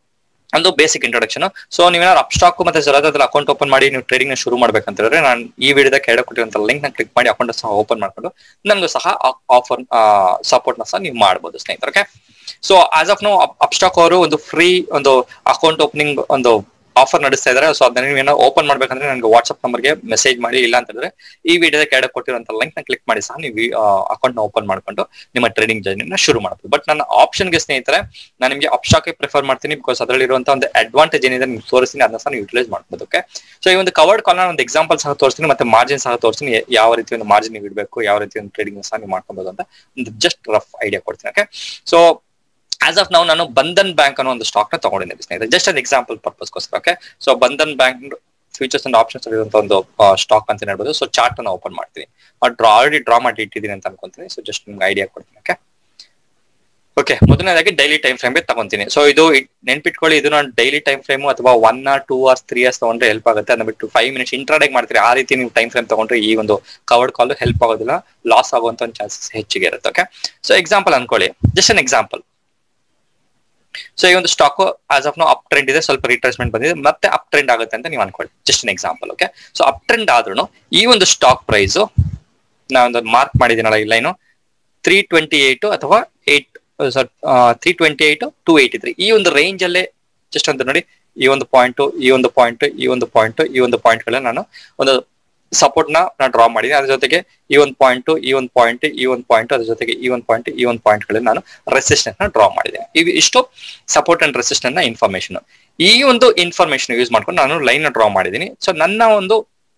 ಒಂದು ಬೇಸಿಕ್ ಇಂಟ್ರೊಡಕ್ಷನ್ ಸೊ ನೀವೇನಾದ್ರು ಅಪ್ ಸ್ಟಾಕ್ ಮತ್ತೆ ಜೊರಾದಲ್ಲಿ ಅಕೌಂಟ್ ಓಪನ್ ಮಾಡಿ ನೀವು ಟ್ರೇಡಿಂಗ್ ನ ಶುರು ಮಾಡ್ಬೇಕಂತ ಹೇಳಿದ್ರೆ ನಾನು ಈ ವಿಡಿಯೋದ ಕೆಳಗೆ ಕೊಟ್ಟಿರುವಂತ ಲಿಂಕ್ ನ ಕ್ಲಿಕ್ ಮಾಡಿ ಅಕೌಂಟ್ ಸಹ ಓಪನ್ ಮಾಡ್ಕೊಂಡು ನಮ್ಗೂ ಸಹ ಆಫರ್ ಸಪೋರ್ಟ್ ನ ಸಹ ನೀವು ಮಾಡಬಹುದು ಸ್ನೇಹಿತರೆ so as of now Upstox ಅವರು ಒಂದು ಫ್ರೀ ಒಂದು ಅಕೌಂಟ್ ಓಪನಿಂಗ್ ಒಂದು ಆಫರ್ ನಡೆಸ್ತಾ ಇದಾರೆ ಸೊ ಅದನ್ನ ನೀವೇನೋ ಓಪನ್ ಮಾಡ್ಬೇಕಂದ್ರೆ ನನಗೆ ವಾಟ್ಸ್ಆಪ್ ನಂಬರ್ಗೆ ಮೆಸೇಜ್ ಮಾಡಿ ಇಲ್ಲ ಅಂತ ಹೇಳಿದ್ರೆ ಈ ವಿಡಿಯೋದ ಕೆಳಗೆ ಕೊಟ್ಟಿರುವಂತ ಲಿಂಕ್ ನ ಕ್ಲಿಕ್ ಮಾಡಿ ಸಹ ನೀವು ಅಕೌಂಟ್ ನ ಓಪನ್ ಮಾಡ್ಕೊಂಡು ನಿಮ್ಮ ಟ್ರೇಡಿಂಗ್ ಜರ್ನಿನ ಶುರು ಮಾಡಬಹುದು ಬಟ್ ನನ್ನ ಆಪ್ಷನ್ ಗೆ ಸ್ನೇಹಿತರೆ ನಾನು ನಿಮಗೆ ಅಪ್ಸ್ಟಾಕ್ ಪ್ರಿಫರ್ ಮಾಡ್ತೀನಿ ಬಿಕಾಸ್ ಅದರಲ್ಲಿ ಇರುವಂತಹ ಒಂದು ಅಡ್ವಾಂಟೇಜ್ ಏನಿದೆ ನಿಮ್ಗೆ ತೋರಿಸ್ತೀನಿ ಅದನ್ನ ಸಹ ನೀವು ಯೂಟಿಲೈಸ್ ಮಾಡ್ಬೋದು ಓಕೆ ಸೊ ಈ ಒಂದು ಕವರ್ಡ್ ಕಾಲ್ ಒಂದು ಎಕ್ಸಾಂಪಲ್ ಸಹ ತೋರಿಸ್ತೀನಿ ಮತ್ತೆ ಮಾರ್ಜಿನ್ ಸಹ ತೋರಿಸ್ತೀನಿ ಯಾವ ರೀತಿ ಒಂದು ಮಾರ್ಜಿನ್ ನೀವು ಇಡಬೇಕು ಯಾವ ರೀತಿ ಒಂದು ಟ್ರೇಡಿಂಗ್ ಸಹ ನೀವು ಮಾಡ್ಕೊಬಹುದು ಅಂತ ಒಂದು ಜಸ್ಟ್ ರಫ್ ಐಡಿಯಾ ಕೊಡ್ತೀನಿ ಓಕೆ ಸೊ ಆಸ್ ಆಫ್ ನಾವು ನಾನು ಬಂಧನ್ ಬ್ಯಾಂಕ್ ಅನ್ನೋ ಒಂದು ಸ್ಟಾಕ್ ನ ತಗೊಂಡಿದ್ದೀನಿ ಸ್ನೇಹಿತರೆ ಜಸ್ಟ್ ಒಂದು ಎಕ್ಸಾಂಪಲ್ ಪರ್ಪಸ್ಗೋಸ್ಕರ okay so Bandhan bank futures and options ಇರುವಂತ ಒಂದು ಸ್ಟಾಕ್ ಅಂತ ಹೇಳ್ಬೋದು ಸೊ ಚಾರ್ಟ್ ಅನ್ನ ಓಪನ್ ಮಾಡ್ತೀನಿ ಡ್ರಾ ಆಲ್ರೆಡಿ ಡ್ರಾ ಮಾಡಿ ಇಟ್ಟಿದ್ದೀನಿ ಅಂತ ಅನ್ಕೊಂತೀನಿ ಸೊ ಜಸ್ಟ್ ನಿಮ್ಗೆ ಐಡಿಯಾ ಕೊಡ್ತೀನಿ ಓಕೆ ಓಕೆ ಮೊದಲನೇದಾಗಿ ಡೈಲಿ ಟೈಮ್ ಫ್ರೇಮ್ ಗೆ ತಗೊಂತೀನಿ ಸೊ ಇದು ನೆನ್ಪಿಟ್ಕೊಳ್ಳಿ ಇದು ನಾನು ಡೈಲಿ ಟೈಮ್ ಫ್ರೇಮ್ ಅಥವಾ one or two hours three hours ತಗೊಂಡ್ರೆ ಹೆಲ್ಪ್ ಆಗುತ್ತೆ ಅದನ್ನ ಬಿಟ್ಟು ಫೈವ್ ಮಿನಿಟ್ಸ್ ಇಂಟ್ರಾಡೇಗ್ ಮಾಡ್ತೀರಿ ಆ ರೀತಿ ನೀವು ಟೈಮ್ ಫ್ರೇಮ್ ತಗೊಂಡ್ರೆ ಈ ಒಂದು ಕವರ್ಡ್ ಕಾಲ್ ಹೆಲ್ಪ್ ಆಗೋದಿಲ್ಲ ಲಾಸ್ ಆಗುವಂತ ಒಂದು ಚಾನ್ಸಸ್ ಹೆಚ್ಚಿಗೆ ಇರುತ್ತೆ ಓಕೆ ಸೊ ಎಕ್ಸಾಂಪಲ್ ಅನ್ಕೊಳ್ಳಿ ಜಸ್ಟ್ ಅನ್ ಎಕ್ಸಾಂಪಲ್ ಸೊ ಈ ಒಂದು stock as of now up trend ಇದೆ ಸ್ವಲ್ಪ ರಿಟ್ರೇಸ್ಮೆಂಟ್ ಬಂದಿದೆ ಮತ್ತೆ ಅಪ್ ಟ್ರೆಂಡ್ ಆಗುತ್ತೆ ಅಂತ ನೀವು ಅನ್ಕೊಳ್ಳಿ just an example okay so up trend ಆದ್ರೂ ಈ ಒಂದು ಸ್ಟಾಕ್ ಪ್ರೈಸ್ ನಾವೊಂದು ಮಾರ್ಕ್ ಮಾಡಿದ್ದೀನಲ್ಲ ಇಲ್ಲ ಏನು ತ್ರೀ ಟ್ವೆಂಟಿ ಏಟ್ ಅಥವಾ eight three twenty eight to eighty three ಈ ಒಂದು ರೇಂಜ್ ಅಲ್ಲೇ ಜಸ್ಟ್ ಅಂತ ನೋಡಿ ಈ ಒಂದು ಪಾಯಿಂಟ್ ಈ ಒಂದು ಪಾಯಿಂಟ್ ಈ ಒಂದು ಪಾಯಿಂಟ್ ಈ ಒಂದು ಪಾಯಿಂಟ್ ಗಳನ್ನ ನಾನು ಒಂದು ಸಪೋರ್ಟ್ ನ ನಾನು ಡ್ರಾ ಮಾಡಿದ್ದೀನಿ ಅದ್ರ ಜೊತೆಗೆ ಈ ಒಂದು ಪಾಯಿಂಟ್ ಈ ಒಂದು ಪಾಯಿಂಟ್ ಈ ಒಂದು ಪಾಯಿಂಟ್ ಅದ್ರ ಜೊತೆಗೆ ಈ ಒಂದು ಪಾಯಿಂಟ್ ಈ ಒಂದು ಪಾಯಿಂಟ್ ಗಳನ್ನ ನಾನು ರೆಸಿಸ್ಟೆನ್ಸ್ ನ ಡ್ರಾ ಮಾಡಿದ್ದೇನೆ ಇವು ಇಷ್ಟು ಸಪೋರ್ಟ್ ಅಂಡ್ ರೆಸಿಸ್ಟೆನ್ಸ್ ನ ಇನ್ಫಾರ್ಮೇಶನ್ ಈ ಒಂದು ಇನ್ಫಾರ್ಮೇಶನ್ ಯೂಸ್ ಮಾಡ್ಕೊಂಡು ನಾನು ಲೈನ್ ಡ್ರಾ ಮಾಡಿದ್ದೀನಿ ಸೊ ನನ್ನ ಒಂದು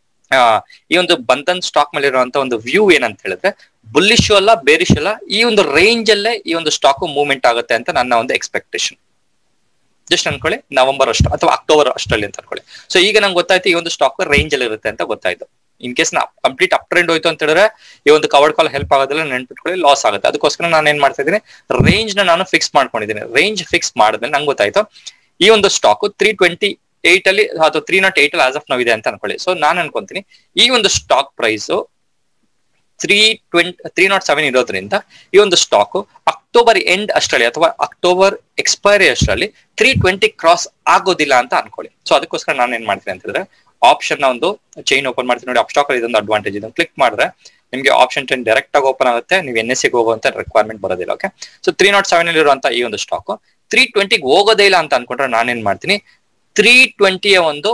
ಈ ಒಂದು ಬಂಧನ್ ಸ್ಟಾಕ್ ಮೇಲೆ ಇರುವಂತ ಒಂದು ವ್ಯೂ ಏನಂತ ಹೇಳಿದ್ರೆ ಬುಲ್ಲಿಶ್ ಅಲ್ಲ ಬೇರಿಶ್ ಅಲ್ಲ ಈ ಒಂದು ರೇಂಜ್ ಅಲ್ಲೇ ಈ ಒಂದು ಸ್ಟಾಕ್ ಮೂವ್ಮೆಂಟ್ ಆಗುತ್ತೆ ಅಂತ ನನ್ನ ಒಂದು ಎಕ್ಸ್ಪೆಕ್ಟೇಷನ್ ಜಸ್ಟ್ ಅನ್ಕೊಳ್ಳಿ ನವೆಂಬರ್ ಅಷ್ಟು ಅಥವಾ ಅಕ್ಟೋಬರ್ ಅಷ್ಟರಲ್ಲಿ ಅಂತ ಅನ್ಕೊಳ್ಳಿ ಸೊ ಈಗ ನಂಗೆ ಗೊತ್ತಾಯ್ತು ಈ ಒಂದು ಸ್ಟಾಕ್ ರೇಂಜ್ ಅಲ್ಲಿ ಇರುತ್ತೆ ಅಂತ ಗೊತ್ತಾಯ್ತು ಇನ್ ಕೇಸ್ ನಾ ಕಂಪ್ಲೀಟ್ ಅಪ್ ಟ್ರೆಂಡ್ ಹೋಯ್ತು ಅಂತ ಹೇಳಿದ್ರೆ ಈ ಒಂದು ಕವರ್ಡ್ ಕಾಲ್ ಹೆಲ್ಪ್ ಆಗೋದಿಲ್ಲ ನೆನ್ಪಿಟ್ಕೊಳ್ಳಿ ಲಾಸ್ ಆಗುತ್ತೆ ಅದಕ್ಕೋಸ್ಕರ ನಾನು ಏನ್ ಮಾಡ್ತಾ ಇದ್ದೀನಿ ರೇಂಜ್ ನ ನಾನು ಫಿಕ್ಸ್ ಮಾಡ್ಕೊಂಡಿದ್ದೀನಿ ರೇಂಜ್ ಫಿಕ್ಸ್ ಮಾಡಿದ್ಮೇಲೆ ನಂಗೆ ಗೊತ್ತಾಯ್ತು ಈ ಒಂದು ಸ್ಟಾಕ್ ತ್ರೀ ಟ್ವೆಂಟಿ ಏಟ್ ಅಲ್ಲಿ ಅಥವಾ ತ್ರೀ ನಾಟ್ ಏಟ್ ಅಲ್ಲಿ ಆಸ್ ಆಫ್ ನಾವು ಇದೆ ಅಂತ ಅನ್ಕೊಳ್ಳಿ ಸೊ ನಾನು ಅನ್ಕೊಂತೀನಿ ಈ ಒಂದು stock price three twenty three nought seven ಇರೋದ್ರಿಂದ ಈ ಒಂದು ಸ್ಟಾಕ್ ಅಕ್ಟೋಬರ್ ಎಂಡ್ ಅಷ್ಟರಲ್ಲಿ ಅಥವಾ ಅಕ್ಟೋಬರ್ ಎಕ್ಸ್ಪೈರಿ ಅಷ್ಟರಲ್ಲಿ ತ್ರೀ ಟ್ವೆಂಟಿ ಕ್ರಾಸ್ ಆಗೋದಿಲ್ಲ ಅಂತ ಅನ್ಕೊಳ್ಳಿ ಸೊ ಅದಕ್ಕೋಸ್ಕರ ನಾನು ಏನ್ ಮಾಡ್ತೀನಿ ಅಂತ ಹೇಳಿದ್ರೆ ಆಪ್ಷನ್ ನ ಒಂದು ಚೈನ್ ಓಪನ್ ಮಾಡ್ತೀನಿ ನೋಡಿ ಅಪ್ ಸ್ಟಾಕ್ ಅಲ್ಲಿ ಇದೊಂದು ಅಡ್ವಾಂಟೇಜ್ ಇದೆ ಕ್ಲಿಕ್ ಮಾಡಿದ್ರೆ ನಿಮಗೆ ಆಪ್ಷನ್ ಟೆನ್ ಡೈರೆಕ್ಟ್ ಆಗಿ ಓಪನ್ ಆಗುತ್ತೆ ನೀವು ಎನ್ ಎಸ್ ಸಿಗೆ ಹೋಗುವಂತ ರಿಕ್ವೈರ್ಮೆಂಟ್ ಬರೋದಿಲ್ಲ okay so three nought seven ಅಲ್ಲಿ ಇರುವಂತ ಈ ಒಂದು ಸ್ಟಾಕ್ ತ್ರೀ ಟ್ವೆಂಟಿಗೆ ಹೋಗೋದೇ ಇಲ್ಲ ಅಂತ ಅನ್ಕೊಂಡ್ರೆ ನಾನೇನ್ ಮಾಡ್ತೀನಿ ತ್ರೀ ಟ್ವೆಂಟಿಯ ಒಂದು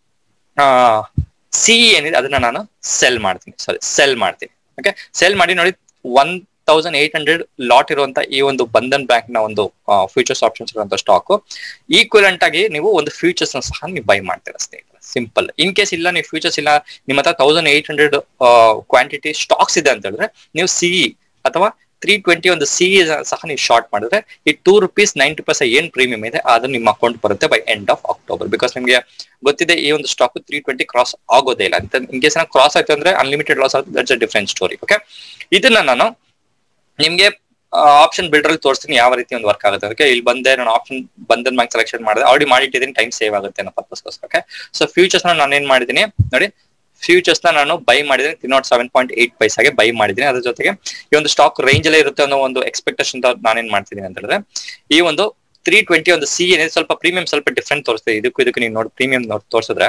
ಸಿ ಏನಿದೆ ಅದನ್ನ ನಾನು ಸೆಲ್ ಮಾಡ್ತೀನಿ ಸಾರಿ ಸೆಲ್ ಮಾಡ್ತೀನಿ ಓಕೆ ಸೆಲ್ ಮಾಡಿ ನೋಡಿ one thousand eight hundred lot ಇರುವಂತ ಈ ಒಂದು ಬಂಧನ್ ಬ್ಯಾಂಕ್ ನ ಒಂದು ಫ್ಯೂಚರ್ಸ್ ಆಪ್ಷನ್ಸ್ ಇರುವಂತ ಸ್ಟಾಕ್ ಈಕ್ವಲೆಂಟ್ ಆಗಿ ನೀವು ಒಂದು ಫ್ಯೂಚರ್ಸ್ ಸಹ ನೀವು ಬೈ ಮಾಡ್ತೀರಾ ಸ್ನೇಹಿತರೆ ಸಿಂಪಲ್ ಇನ್ ಕೇಸ್ ಇಲ್ಲ ನೀವು ಫ್ಯೂಚರ್ಸ್ ಇಲ್ಲ ನಿಮ್ಮ ಹತ್ರ thousand eight hundred quantity stocks ಇದೆ ಅಂತ ಹೇಳಿದ್ರೆ ನೀವು ಸಿ ಅಥವಾ ತ್ರೀ ಟ್ವೆಂಟಿ ಒಂದು ಸಿ ಸಹ ನೀವು ಶಾರ್ಟ್ ಮಾಡಿದ್ರೆ ಈ ಟೂ ರುಪೀಸ್ ನೈಂಟಿ ಪರ್ಸೆಂಟ್ ಏನ್ ಪ್ರೀಮಿಯಂ ಇದೆ ಅದು ನಿಮ್ಮ ಅಕೌಂಟ್ ಬರುತ್ತೆ by end of October because ನಿಮಗೆ ಗೊತ್ತಿದೆ ಈ ಒಂದು ಸ್ಟಾಕ್ ತ್ರೀ ಟ್ವೆಂಟಿ ಕ್ರಾಸ್ ಆಗೋದೇ ಇಲ್ಲ ಅಂತ ಇನ್ ಕೇಸ್ ಕ್ರಾಸ್ ಆಯ್ತು ಅಂದ್ರೆ ಅನ್ಲಿಮಿಟೆಡ್ ಲಾಸ್ ಆಗುತ್ತೆ that's a different story okay ಇದನ್ನ ನಾನು ನಿಮ್ಗೆ ಆಪ್ಷನ್ ಬಿಲ್ಡರ್ ಅಲ್ಲಿ ತೋರಿಸ್ತೀನಿ ಯಾವ ರೀತಿ ಒಂದು ವರ್ಕ್ ಆಗುತ್ತೆ ಅದಕ್ಕೆ ಇಲ್ಲಿ ಬಂದೆ ನಾನು ಆಪ್ಷನ್ ಬಂಧನ್ ಬ್ಯಾಂಕ್ ಸೆಲೆಕ್ಷನ್ ಮಾಡಿದೆ ಆಲ್ರೆಡಿ ಮಾಡಿಟ್ಟಿದ್ದೀನಿ ಟೈಮ್ ಸೇವ್ ಆಗುತ್ತೆ ಅನ್ನೋ ಪರ್ಪಸ್ಗೋಸ್ಕರ ಓಕೆ ಸೊ ಫ್ಯೂಚರ್ಸ್ ನಾನು ಏನ್ ಮಾಡಿದ್ದೀನಿ ನೋಡಿ ಫ್ಯೂಚರ್ಸ್ ನ ನಾನು ಬೈ ಮಾಡಿದ್ದೀನಿ three nought seven point eight ಪೈಸಾಗೆ ಬೈ ಮಾಡಿದ್ದೀನಿ ಅದ್ರ ಜೊತೆಗೆ ಈ ಒಂದು ಸ್ಟಾಕ್ ರೇಂಜ್ ಅಲ್ಲೇ ಇರುತ್ತೆ ಅನ್ನೋ ಒಂದು ಎಕ್ಸ್ಪೆಕ್ಟೇಷನ್ ನಾನೇನ್ ಮಾಡ್ತಿದ್ದೀನಿ ಅಂತ ಹೇಳಿದ್ರೆ ಈ ಒಂದು ತ್ರೀ ಟ್ವೆಂಟಿ ಒಂದು ಸಿ ಏನಿದೆ ಸ್ವಲ್ಪ ಪ್ರೀಮಿಯಂ ಸ್ವಲ್ಪ ಡಿಫ್ರೆಂಟ್ ತೋರಿಸ್ತದೆ ಇದಕ್ಕೂ ಇದಕ್ಕೂ ನೀವು ನೋಡಿ ಪ್ರೀಮಿಯಂ ನೋಡಿ ತೋರಿಸಿದ್ರೆ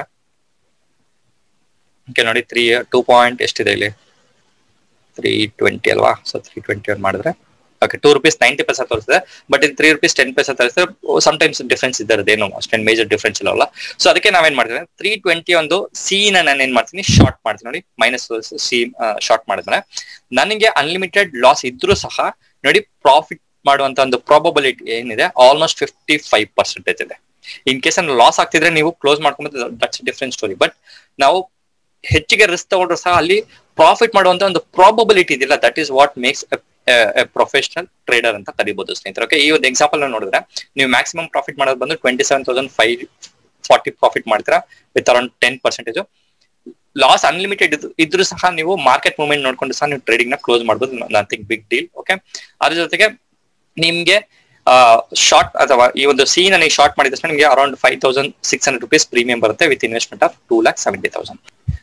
ಓಕೆ ನೋಡಿ ತ್ರೀ ಟೂ ಪಾಯಿಂಟ್ ಎಷ್ಟಿದೆ ಇಲ್ಲಿ ತ್ರೀ ಟ್ವೆಂಟಿ ಅಲ್ವಾ ಸೊ ತ್ರೀ ಟ್ವೆಂಟಿ ಒನ್ ಮಾಡಿದ್ರೆ okay two rupees ninety paisa ತೋರಿಸಿದೆ but in three rupees ten paisa ತೋರಿಸಿದ್ರೆ ಸಮ್ ಟೈಮ್ಸ್ ಡಿಫ್ರೆನ್ಸ್ ಇದ್ದರದು ಏನು ಅಷ್ಟೇನು ಮೇಜರ್ ಡಿಫ್ರೆನ್ಸ್ ಇಲ್ಲವಲ್ಲ ಸೊ ಅದಕ್ಕೆ ನಾವೇನ್ ಮಾಡ್ತೀನಿ ತ್ರೀ ಟ್ವೆಂಟಿ ಒಂದು ಸಿ ನ ನಾನು ಏನ್ ಮಾಡ್ತೀನಿ ಶಾರ್ಟ್ ಮಾಡ್ತೀನಿ ನೋಡಿ ಮೈನಸ್ ಸಿ ಶಾರ್ಟ್ ಮಾಡಿದ್ರೆ ನನಗೆ ಅನ್ಲಿಮಿಟೆಡ್ ಲಾಸ್ ಇದ್ರೂ ಸಹ ನೋಡಿ ಪ್ರಾಫಿಟ್ ಮಾಡುವಂತ ಒಂದು ಪ್ರಾಬಬಿಲಿಟಿ ಏನಿದೆ ಆಲ್ಮೋಸ್ಟ್ ಫಿಫ್ಟಿ ಫೈವ್ ಪರ್ಸೆಂಟೇಜ್ ಇದೆ ಇನ್ ಕೇಸ್ ಲಾಸ್ ಆಗ್ತಿದ್ರೆ ನೀವು ಕ್ಲೋಸ್ ಮಾಡ್ಕೊಂಡ್ರೆ ದಟ್ಸ್ ಡಿಫ್ರೆಂಟ್ ಸ್ಟೋರಿ ಬಟ್ ನಾವು ಹೆಚ್ಚಿಗೆ ರಿಸ್ಕ್ ತಗೊಂಡ್ರು ಸಹ ಅಲ್ಲಿ ಪ್ರಾಫಿಟ್ ಮಾಡುವಂತ ಒಂದು ಪ್ರಾಬಬಿಲಿಟಿ ಇದೆಯಲ್ಲ that is what makes professional trader ಅಂತ ಕರಿಬಹುದು ಸ್ನೇಹಿತರೆ ಓಕೆ ಈ ಒಂದು ಎಕ್ಸಾಂಪಲ್ ನೋಡಿದ್ರೆ ನೀವು ಮ್ಯಾಕ್ಸಿಮಮ್ ಪ್ರಾಫಿಟ್ ಮಾಡೋದು ಬಂದು twenty seven thousand five forty profit ಮಾಡ್ತೀರಾ with around ten percentage loss unlimited ಇದ್ರೂ ಸಹ ನೀವು ಮಾರ್ಕೆಟ್ ಮೂವ್ಮೆಂಟ್ ನೋಡ್ಕೊಂಡು ಸಹ ನೀವು ಟ್ರೇಡಿಂಗ್ ನ ಕ್ಲೋಸ್ ಮಾಡಬಹುದು ನಥಿಂಗ್ ಬಿಗ್ ಡೀಲ್ ಓಕೆ ಅದ್ರ ಜೊತೆಗೆ ನಿಮ್ಗೆ ಶಾರ್ಟ್ ಅಥವಾ ಈ ಒಂದು ಸಿ ನ ನೀವು ಶಾರ್ಟ್ ಮಾಡಿದ ತಕ್ಷಣ ನಿಮಗೆ around five thousand six hundred rupees premium ಬರುತ್ತೆ with investment of two lakh seventy thousand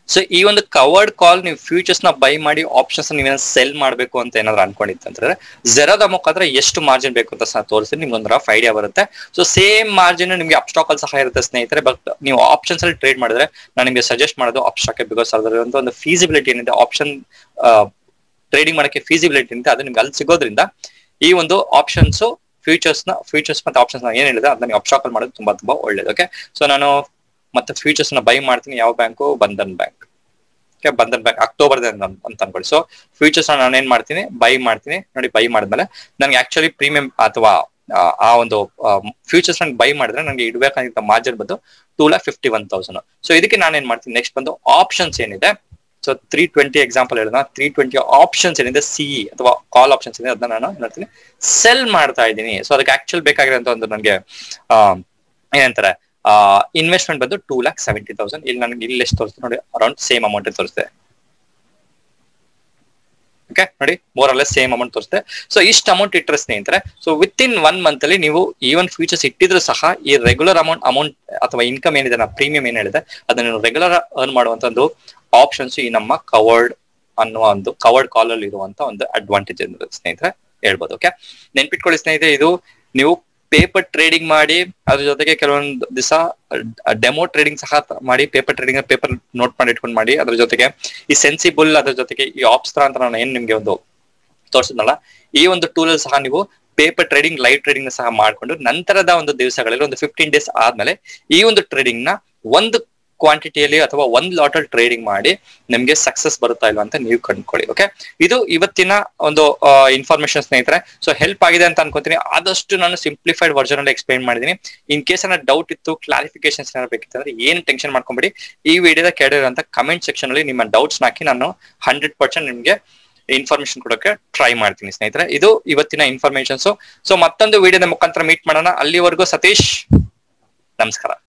so ಈ ಒಂದು ಕವರ್ಡ್ ಕಾಲ್ ನೀವು ಫ್ಯೂಚರ್ಸ್ ನ ಬೈ ಮಾಡಿ ಆಪ್ಷನ್ಸ್ ನೀವೇನ ಸೆಲ್ ಮಾಡಬೇಕು ಅಂತ ಏನಾದ್ರು ಅನ್ಕೊಂಡಿತ್ತಂದ್ರೆ ಜೆರಾದ ಮುಖಾಂತರ ಎಷ್ಟು ಮಾರ್ಜಿನ್ ಬೇಕು ಅಂತ ಸಹ ತೋರಿಸಿ ನಿಮ್ಗೆ ಒಂದು ರಫ್ ಐಡಿಯಾ ಬರುತ್ತೆ ಸೊ ಸೇಮ್ ಮಾರ್ಜಿನ್ ನಿಮ್ಗೆ ಅಪ್ಸ್ಟಾಕ್ ಅಲ್ಲಿ ಸಹ ಇರುತ್ತೆ ಸ್ನೇಹಿತರೆ ಬಟ್ ನೀವು ಆಪ್ಷನ್ಸ್ ಅಲ್ಲಿ ಟ್ರೇಡ್ ಮಾಡಿದ್ರೆ ನಾನು ನಿಮಗೆ ಸಜೆಸ್ಟ್ ಮಾಡೋದು ಅಪ್ಸ್ಟಾಕ್ ಬಿಕಾಸ್ ಅದರ ಒಂದು ಫೀಸಿಬಿಲಿಟಿ ಏನಿದೆ ಆಪ್ಷನ್ ಟ್ರೇಡಿಂಗ್ ಮಾಡಕ್ಕೆ ಫೀಸಿಬಿಲಿಟಿ ಅಂತ ಅದು ನಿಮ್ಗೆ ಅಲ್ಲಿ ಸಿಗೋದ್ರಿಂದ ಈ ಒಂದು ಆಪ್ಷನ್ಸ್ ಫ್ಯೂಚರ್ಸ್ ನ ಫ್ಯೂಚರ್ಸ್ ಮತ್ತೆ ಆಪ್ಷನ್ಸ್ ನ ಏನ್ ಹೇಳಿದೆ ಅದನ್ನ ನೀವು ಅಪ್ಸ್ಟಾಕ್ ಅಲ್ಲಿ ಮಾಡೋದು ತುಂಬಾ ತುಂಬಾ ಒಳ್ಳೇದು ಓಕೆ ಸೊ ನಾನು ಮತ್ತೆ ಫ್ಯೂಚರ್ಸ್ ನ ಬೈ ಮಾಡ್ತೀನಿ ಯಾವ bank Bandhan bank okay Bandhan bank October ಅಂತ ಅನ್ಕೊಳ್ಳಿ ಸೊ ಫ್ಯೂಚರ್ಸ್ ನಾನು ಏನ್ ಮಾಡ್ತೀನಿ ಬೈ ಮಾಡ್ತೀನಿ ನೋಡಿ ಬೈ ಮಾಡಿದ್ಮೇಲೆ ನನಗೆ ಆಕ್ಚುಲಿ ಪ್ರೀಮಿಯಂ ಅಥವಾ ಆ, ಆ ಒಂದು ಫ್ಯೂಚರ್ಸ್ ನಾನು ಬೈ ಮಾಡಿದ್ರೆ ನನಗೆ ಇಡಬೇಕಾಗಿದ್ದ ಮಾರ್ಜಿನ್ ಬಂದು two lakh fifty one thousand so ಇದಕ್ಕೆ ನಾನು ಏನ್ ಮಾಡ್ತೀನಿ ನೆಕ್ಸ್ಟ್ ಬಂದು ಆಪ್ಷನ್ಸ್ ಏನಿದೆ ಸೊ ತ್ರೀ ಟ್ವೆಂಟಿ ಎಕ್ಸಾಂಪಲ್ ಹೇಳಿದ ತ್ರೀ ಟ್ವೆಂಟಿ ಆಪ್ಷನ್ಸ್ ಏನಿದೆ ಸಿಇ ಅಥವಾ ಕಾಲ್ ಆಪ್ಷನ್ಸ್ ಇದೆ ಅದನ್ನ ನಾನು ಏನ್ ಮಾಡ್ತೀನಿ ಸೆಲ್ ಮಾಡ್ತಾ ಇದ್ದೀನಿ ಸೊ ಅದಕ್ಕೆ ಆಕ್ಚುಲ್ ಬೇಕಾಗಿರೋಂಥ ಒಂದು ನನಗೆ ಏನಂತಾರೆ ಇನ್ವೆಸ್ಟ್ಮೆಂಟ್ ಬಂದು ಟೂ ಲ್ಯಾಕ್ ಸೆವೆಂಟಿ ತೌಸಂಡ್ ಇಲ್ಲಿ ನನಗೆ ಇಲ್ಲಿ ಎಷ್ಟು ತೋರಿಸ್ತದೆ ನೋಡಿ ಅರೌಂಡ್ ಸೇಮ್ ಅಮೌಂಟ್ ತೋರಿಸ್ತದೆ ಓಕೆ ನೋಡಿ ಮೋರ್ ಅಲ್ಲ ಸೇಮ್ ಅಮೌಂಟ್ ತೋರಿಸ್ತದೆ ಸೊ ಇಷ್ಟು ಅಮೌಂಟ್ ಇಟ್ಟರೆ ಸ್ನೇಹಿತರೆ so with in one month ಅಲ್ಲಿ ನೀವು ಈವನ್ ಫ್ಯೂಚರ್ಸ್ ಇಟ್ಟಿದ್ರು ಸಹ ಈ ರೆಗ್ಯುಲರ್ ಅಮೌಂಟ್ ಅಮೌಂಟ್ ಅಥವಾ ಇನ್ಕಮ್ ಏನಿದೆ ನಾ ಪ್ರೀಮಿಯಂ ಏನ್ ಹೇಳಿದೆ ಅದನ್ನ ನೀವು ರೆಗ್ಯುಲರ್ ಅರ್ನ್ ಮಾಡುವಂತ ಒಂದು ಆಪ್ಷನ್ಸ್ ಈ ನಮ್ಮ ಕವರ್ಡ್ ಅನ್ನುವ ಒಂದು ಕವರ್ಡ್ ಕಾಲ್ ಅಲ್ಲಿ ಇರುವಂತ ಒಂದು ಅಡ್ವಾಂಟೇಜ್ ಅಂದ್ರೆ ಸ್ನೇಹಿತರೆ ಹೇಳ್ಬೋದು ಓಕೆ ನೆನ್ಪಿಟ್ಕೊಳ್ಳಿ ಸ್ನೇಹಿತರೆ ಇದು ನೀವು ಪೇಪರ್ ಟ್ರೇಡಿಂಗ್ ಮಾಡಿ ಅದ್ರ ಜೊತೆಗೆ ಕೆಲವೊಂದು ದಿವಸ ಡೆಮೋ ಟ್ರೇಡಿಂಗ್ ಸಹ ತ- ಮಾಡಿ ಪೇಪರ್ ಟ್ರೇಡಿಂಗ್ ಪೇಪರ್ ನೋಟ್ ಮಾಡಿ ಇಟ್ಕೊಂಡು ಮಾಡಿ ಅದ್ರ ಜೊತೆಗೆ ಈ ಸೆನ್ಸಿಬಲ್ ಅದ್ರ ಜೊತೆಗೆ ಈ ಆಪ್ಸ್ತ್ರ ಅಂತ ನಾನು ಏನ್ ನಿಮ್ಗೆ ಒಂದು ತೋರಿಸಿದ್ನಲ್ಲ ಈ ಒಂದು ಟೂಲ್ ಅಲ್ಲಿ ಸಹ ನೀವು ಪೇಪರ್ ಟ್ರೇಡಿಂಗ್ ಲೈವ್ ಟ್ರೇಡಿಂಗ್ ಸಹ ಮಾಡ್ಕೊಂಡು ನಂತರದ ಒಂದು ದಿವಸಗಳಲ್ಲಿ ಒಂದು ಫಿಫ್ಟೀನ್ ಡೇಸ್ ಆದ್ಮೇಲೆ ಈ ಒಂದು ಟ್ರೇಡಿಂಗ್ ನ ಒಂದು ಕ್ವಾಂಟಿಟಿಯಲ್ಲಿ ಅಥವಾ ಒಂದ್ ಲಾಟ್ ಅಲ್ಲಿ ಟ್ರೇಡಿಂಗ್ ಮಾಡಿ ನಿಮ್ಗೆ ಸಕ್ಸಸ್ ಬರುತ್ತಾ ಇಲ್ವಾ ಅಂತ ನೀವು ಕಂಡ್ಕೊಳ್ಳಿ ಓಕೆ ಇದು ಇವತ್ತಿನ ಒಂದು ಇನ್ಫಾರ್ಮೇಶನ್ ಸ್ನೇಹಿತರೆ ಸೊ ಹೆಲ್ಪ್ ಆಗಿದೆ ಅಂತ ಅನ್ಕೋತೀನಿ ಆದಷ್ಟು ನಾನು ಸಿಂಪ್ಲಿಫೈಡ್ ವರ್ಜನ್ ಅಲ್ಲಿ ಎಕ್ಸ್ಪ್ಲೈನ್ ಮಾಡಿದೀನಿ ಇನ್ ಕೇಸ್ ಏನಾದ್ರು ಡೌಟ್ ಇತ್ತು ಕ್ಲಾರಿಫಿಕೇಶನ್ಸ್ ಏನಾದ್ರು ಬೇಕಿತ್ತು ಅಂದ್ರೆ ಏನು ಟೆನ್ಷನ್ ಮಾಡ್ಕೊಂಬಿಡಿ ಈ ವಿಡಿಯೋದ ಕೆಳಗಿರುವಂತ ಕಮೆಂಟ್ ಸೆಕ್ಷನ್ ಅಲ್ಲಿ ನಿಮ್ಮ ಡೌಟ್ಸ್ ಹಾಕಿ ನಾನು ಹಂಡ್ರೆಡ್ ಪರ್ಸೆಂಟ್ ನಿಮ್ಗೆ ಇನ್ಫಾರ್ಮೇಶನ್ ಕೊಡೋಕೆ ಟ್ರೈ ಮಾಡ್ತೀನಿ ಸ್ನೇಹಿತರೆ ಇದು ಇವತ್ತಿನ ಇನ್ಫಾರ್ಮೇಶನ್ಸ್ ಸೊ ಮತ್ತೊಂದು ವಿಡಿಯೋದ ಮುಖಾಂತರ ಮೀಟ್ ಮಾಡೋಣ ಅಲ್ಲಿವರೆಗೂ ಸತೀಶ್ ನಮಸ್ಕಾರ